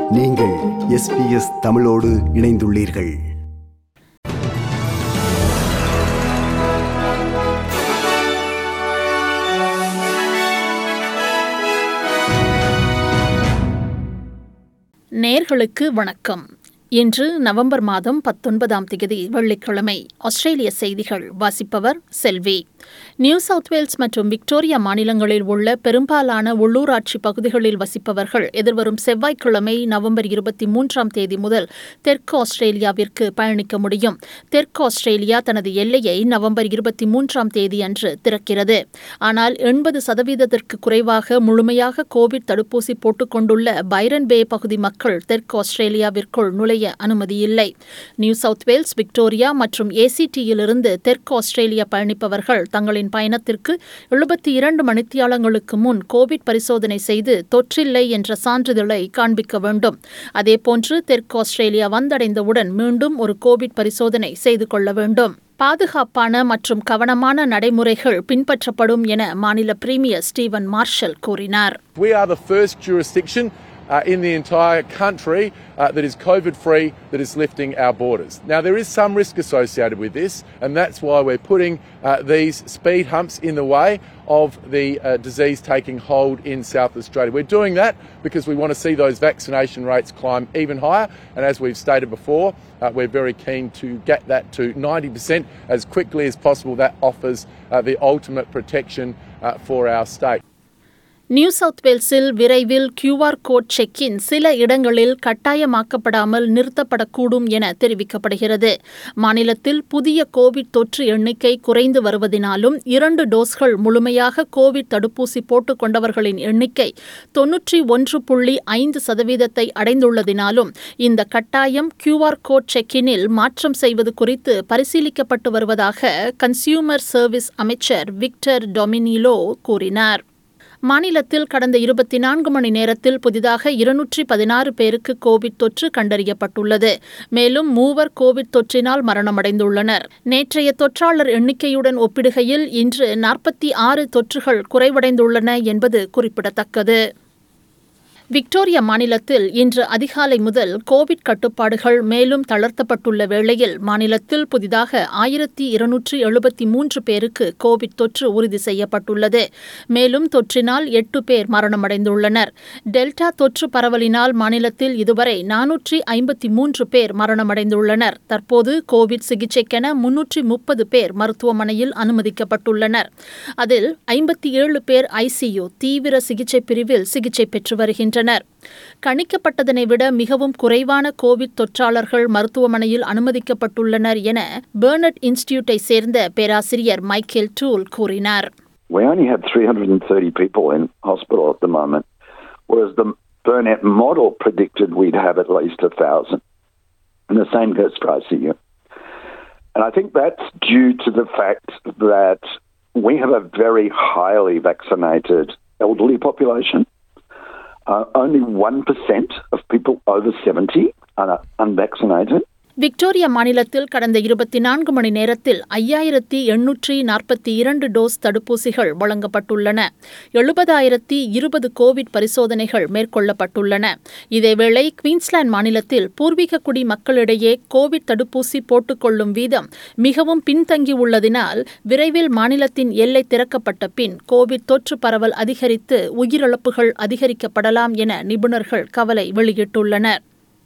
நீங்கள் எஸ்பிஎஸ் தமிழோடு இணைந்துள்ளீர்கள் நேர்களுக்கு வணக்கம் இன்று நவம்பர் மாதம் பத்தொன்பதாம் தேதி வெள்ளிக்கிழமை ஆஸ்திரேலிய செய்திகள் வாசிப்பவர் செல்வி நியூ சவுத் வேல்ஸ் மற்றும் விக்டோரியா மாநிலங்களில் உள்ள பெரும்பாலான உள்ளூராட்சி பகுதிகளில் வசிப்பவர்கள் எதிர்வரும் செவ்வாய்க்கிழமை நவம்பர் இருபத்தி மூன்றாம் தேதி முதல் தெற்கு ஆஸ்திரேலியாவிற்கு பயணிக்க முடியும் தெற்கு ஆஸ்திரேலியா தனது எல்லையை நவம்பர் இருபத்தி மூன்றாம் தேதி அன்று திறக்கிறது ஆனால் எண்பது சதவீதத்திற்கு குறைவாக முழுமையாக கோவிட் தடுப்பூசி போட்டுக் கொண்டுள்ள பைரன் பே பகுதி மக்கள் தெற்கு ஆஸ்திரேலியாவிற்குள் நுழைய அனுமதியில்லை நியூ சவுத் வேல்ஸ் விக்டோரியா மற்றும் ஏசிடியிலிருந்து தெற்கு ஆஸ்திரேலியா பயணிப்பவர்கள் தங்களின் பயணத்திற்கு எழுபத்தி இரண்டு மணித்தியாலங்களுக்கு முன் கோவிட் பரிசோதனை செய்து தொற்றில்லை என்ற சான்றிதழை காண்பிக்க வேண்டும் அதேபோன்று தெற்கு ஆஸ்திரேலியா வந்தடைந்தவுடன் மீண்டும் ஒரு கோவிட் பரிசோதனை செய்து கொள்ள வேண்டும் பாதுகாப்பான மற்றும் கவனமான நடைமுறைகள் பின்பற்றப்படும் என மாநில பிரீமியர் ஸ்டீவன் மார்ஷல் கூறினார் We are the first jurisdiction uh, in the entire country uh, that is COVID free, that is lifting our borders. Now, there is some risk associated with this, and that's why we're putting uh, these speed humps in the way of the uh, disease taking hold in South Australia. We're doing that because we want to see those vaccination rates climb even higher, and as we've stated before, uh, we're very keen to get that to 90% as quickly as possible. That offers uh, the ultimate protection uh, for our state. New South வேல்ஸில் விரைவில் QR code check in சில இடங்களில் கட்டாயமாக்கப்படாமல் நிறுத்தப்படக்கூடும் என தெரிவிக்கப்படுகிறது மாநிலத்தில் புதிய Covid தொற்று எண்ணிக்கை குறைந்து வருவதினாலும் இரண்டு டோஸ்கள் முழுமையாக கோவிட் தடுப்பூசி போட்டுக் கொண்டவர்களின் எண்ணிக்கை தொன்னூற்றி ஒன்று புள்ளி ஐந்து சதவீதத்தை அடைந்துள்ளதினாலும் இந்த கட்டாயம் கியூஆர் கோட் செக்கினில் மாற்றம் செய்வது குறித்து பரிசீலிக்கப்பட்டு வருவதாக கன்சியூமர் சர்வீஸ் அமைச்சர் விக்டர் டொமினிலோ கூறினார் மாநிலத்தில் கடந்த இருபத்தி நான்கு மணி நேரத்தில் புதிதாக இருநூற்றி பதினாறு பேருக்கு கோவிட் தொற்று கண்டறியப்பட்டுள்ளது மேலும் மூவர் கோவிட் தொற்றினால் மரணமடைந்துள்ளனர் நேற்றைய தொற்றாளர் எண்ணிக்கையுடன் ஒப்பிடுகையில் இன்று நாற்பத்தி ஆறு தொற்றுகள் குறைவடைந்துள்ளன என்பது குறிப்பிடத்தக்கது விக்டோரியா மாநிலத்தில் இன்று அதிகாலை முதல் கோவிட் கட்டுப்பாடுகள் மேலும் தளர்த்தப்பட்டுள்ள வேளையில் மாநிலத்தில் புதிதாக ஆயிரத்தி இருநூற்றி எழுபத்தி மூன்று பேருக்கு கோவிட் தொற்று உறுதி செய்யப்பட்டுள்ளது மேலும் தொற்றினால் எட்டு பேர் மரணமடைந்துள்ளனர் டெல்டா தொற்று பரவலினால் மாநிலத்தில் இதுவரை நானூற்றி ஐம்பத்தி மூன்று பேர் மரணமடைந்துள்ளனர் தற்போது கோவிட் சிகிச்சைக்கென முன்னூற்றி முப்பது பேர் மருத்துவமனையில் அனுமதிக்கப்பட்டுள்ளனர் அதில் ஐம்பத்தி ஏழு பேர் ஐசியு தீவிர சிகிச்சை பிரிவில் சிகிச்சை பெற்று வருகின்றனர் வருகின்றனர் கணிக்கப்பட்டதனை விட மிகவும் குறைவான கோவிட் தொற்றாளர்கள் மருத்துவமனையில் அனுமதிக்கப்பட்டுள்ளனர் என பெர்னட் இன்ஸ்டிடியூட்டை சேர்ந்த பேராசிரியர் மைக்கேல் டூல் கூறினார் We only have 330 people in hospital at the moment, whereas the Burnett model predicted we'd have at least a thousand. And the same goes for ICU. And I think that's due to the fact that we have a very highly vaccinated elderly population. Uh, only 1% of people over 70 are unvaccinated. Victoria மாநிலத்தில் கடந்த இருபத்தி நான்கு மணி நேரத்தில் ஐயாயிரத்தி எண்ணூற்றி நாற்பத்தி இரண்டு dose தடுப்பூசிகள் வழங்கப்பட்டுள்ளன எழுபதாயிரத்தி இருபது கோவிட் பரிசோதனைகள் மேற்கொள்ளப்பட்டுள்ளன இதேவேளை குவீன்ஸ்லாந்து மாநிலத்தில் பூர்வீக குடி மக்களிடையே கோவிட் தடுப்பூசி போட்டுக்கொள்ளும் வீதம் மிகவும் பின்தங்கியுள்ளதினால் விரைவில் மாநிலத்தின் எல்லை திறக்கப்பட்ட பின் கோவிட் தொற்று பரவல் அதிகரித்து உயிரிழப்புகள் அதிகரிக்கப்படலாம் என நிபுணர்கள் கவலை வெளியிட்டுள்ளனர்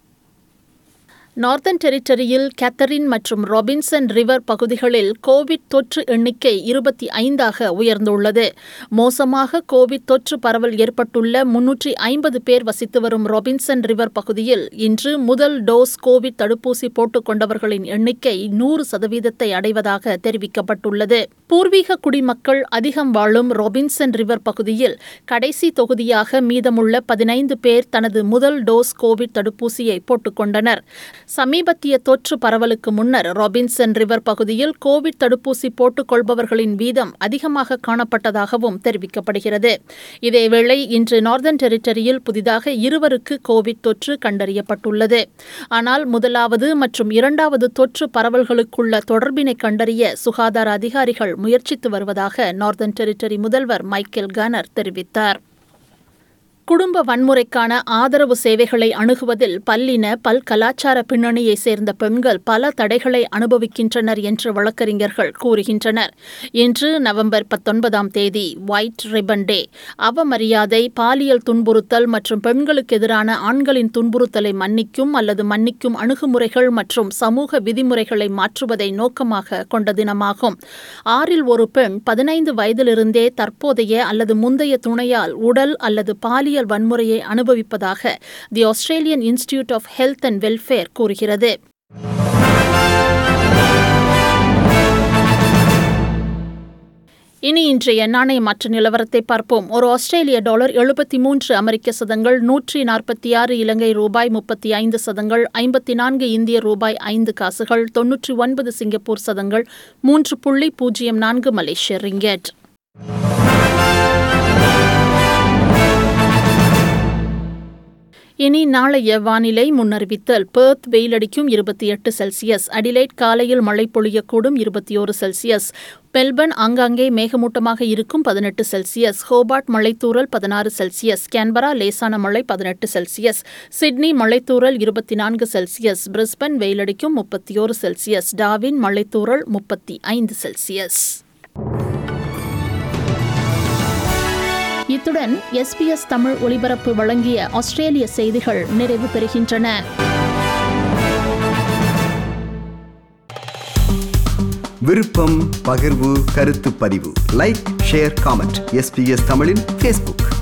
நார்த்தன் டெரிட்டரியில் கேத்தரின் மற்றும் ராபின்சன் ரிவர் பகுதிகளில் கோவிட் தொற்று எண்ணிக்கை இருபத்தி ஐந்தாக உயர்ந்துள்ளது மோசமாக கோவிட் தொற்று பரவல் ஏற்பட்டுள்ள முன்னூற்றி ஐம்பது பேர் வசித்து வரும் ராபின்சன் ரிவர் பகுதியில் இன்று முதல் டோஸ் கோவிட் தடுப்பூசி போட்டுக் கொண்டவர்களின் எண்ணிக்கை நூறு சதவீதத்தை அடைவதாக தெரிவிக்கப்பட்டுள்ளது பூர்வீக குடிமக்கள் அதிகம் வாழும் ராபின்சன் ரிவர் பகுதியில் கடைசி தொகுதியாக மீதமுள்ள பதினைந்து பேர் தனது முதல் டோஸ் கோவிட் தடுப்பூசியை போட்டுக்கொண்டனர் சமீபத்திய தொற்று பரவலுக்கு முன்னர் ராபின்சன் ரிவர் பகுதியில் கோவிட் தடுப்பூசி போட்டுக் கொள்பவர்களின் வீதம் அதிகமாக காணப்பட்டதாகவும் தெரிவிக்கப்படுகிறது இதேவேளை இன்று நார்தன் டெரிட்டரியில் புதிதாக இருவருக்கு கோவிட் தொற்று கண்டறியப்பட்டுள்ளது ஆனால் முதலாவது மற்றும் இரண்டாவது தொற்று பரவல்களுக்குள்ள தொடர்பினை கண்டறிய சுகாதார அதிகாரிகள் முயற்சித்து வருவதாக நார்தன் டெரிட்டரி முதல்வர் மைக்கேல் கனர் தெரிவித்தார் குடும்ப வன்முறைக்கான ஆதரவு சேவைகளை அணுகுவதில் பல்லின பல் கலாச்சார பின்னணியை சேர்ந்த பெண்கள் பல தடைகளை அனுபவிக்கின்றனர் என்று வழக்கறிஞர்கள் கூறுகின்றனர் இன்று நவம்பர் பத்தொன்பதாம் தேதி ஒயிட் ரிபன் டே அவமரியாதை பாலியல் துன்புறுத்தல் மற்றும் பெண்களுக்கு எதிரான ஆண்களின் துன்புறுத்தலை மன்னிக்கும் அல்லது மன்னிக்கும் அணுகுமுறைகள் மற்றும் சமூக விதிமுறைகளை மாற்றுவதை நோக்கமாக கொண்ட தினமாகும் ஆறில் ஒரு பெண் பதினைந்து வயதிலிருந்தே தற்போதைய அல்லது முந்தைய துணையால் உடல் அல்லது பாலியல் வன்முறையை அனுபவிப்பதாக the Australian Institute of Health and Welfare கூறுகிறது இனி இன்றைய நாணய மாற்று நிலவரத்தை பார்ப்போம் ஒரு ஆஸ்திரேலிய டாலர் எழுபத்தி மூன்று அமெரிக்க சதங்கள் நூற்றி நாற்பத்தி ஆறு இலங்கை ரூபாய் முப்பத்தி ஐந்து சதங்கள் ஐம்பத்தி நான்கு இந்திய ரூபாய் ஐந்து காசுகள் தொன்னூற்றி ஒன்பது சிங்கப்பூர் சதங்கள் மூன்று புள்ளி பூஜ்ஜியம் நான்கு மலேசிய ரிங்கெட் இனி நாளைய வானிலை முன்னறிவித்தல் பெர்த் வெயிலடிக்கும் இருபத்தி எட்டு செல்சியஸ் அடிலைட் காலையில் மழை பொழியக்கூடும் இருபத்தி ஒரு செல்சியஸ் மெல்பர்ன் ஆங்காங்கே மேகமூட்டமாக இருக்கும் பதினெட்டு செல்சியஸ் ஹோபார்ட் மழைத்தூறல் பதினாறு செல்சியஸ் கேன்பரா லேசான மழை பதினெட்டு செல்சியஸ் சிட்னி மழைத்தூறல் இருபத்தி நான்கு செல்சியஸ் பிரிஸ்பன் வெயிலடிக்கும் முப்பத்தி ஒரு செல்சியஸ் டாவின் மழைத்தூறல் முப்பத்தி ஐந்து செல்சியஸ் இத்துடன் எஸ்பிஎஸ் தமிழ் ஒலிபரப்பு வழங்கிய ஆஸ்திரேலிய செய்திகள் நிறைவு பெறுகின்றன விருப்பம் பகிர்வு கருத்து பதிவு லைக் ஷேர் காமெண்ட் எஸ்பிஎஸ் தமிழின் ஃபேஸ்புக்